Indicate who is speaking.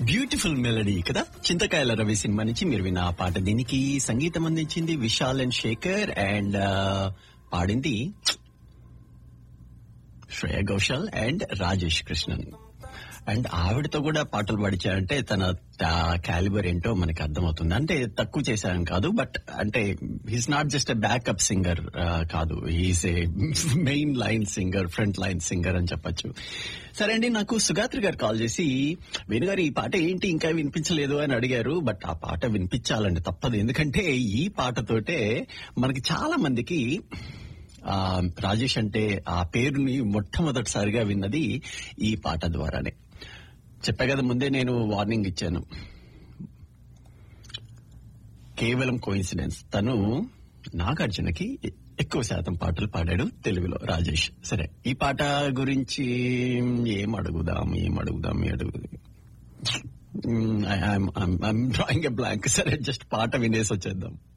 Speaker 1: beautiful melody కదా చింతకాయల Ravi cinema నుంచి మీరు విన్న ఆ పాట దీనికి సంగీతం అందించింది విశాల్ అండ్ శేఖర్ అండ్ పాడింది శ్రేయ ఘోషాల్ అండ్ రాజేష్ కృష్ణన్ అండ్ ఆవిడతో కూడా పాటలు పాడించారంటే తన క్యాలిబర్ ఏంటో మనకి అర్థమవుతుంది అంటే తక్కువ చేశారని కాదు బట్ అంటే he's not just a backup singer కాదు he's a main line singer front line singer అని చెప్పొచ్చు సరే అండి నాకు సుగాత్రి గారు కాల్ చేసి వేణుగారు ఈ పాట ఏంటి ఇంకా వినిపించలేదు అని అడిగారు బట్ ఆ పాట వినిపించాలండి తప్పదు ఎందుకంటే ఈ పాటతోటే మనకి చాలా మందికి ఆ రాజేష్ అంటే ఆ పేరుని మొట్టమొదటిసారిగా విన్నది ఈ పాట ద్వారానే చెప్పా కదా ముందే నేను వార్నింగ్ ఇచ్చాను కేవలం కోయిన్సిడెన్స్ తను నాగార్జునకి ఎక్కువ శాతం పాటలు పాడాడు తెలుగులో రాజేష్ సరే ఈ పాట గురించి ఏం అడుగుదాం ఏం అడుగుదాం ఏం అడుగుదాం డ్రాయింగ్ ఎ బ్లాంక్ సరే జస్ట్ పాట వినేసి వచ్చేద్దాం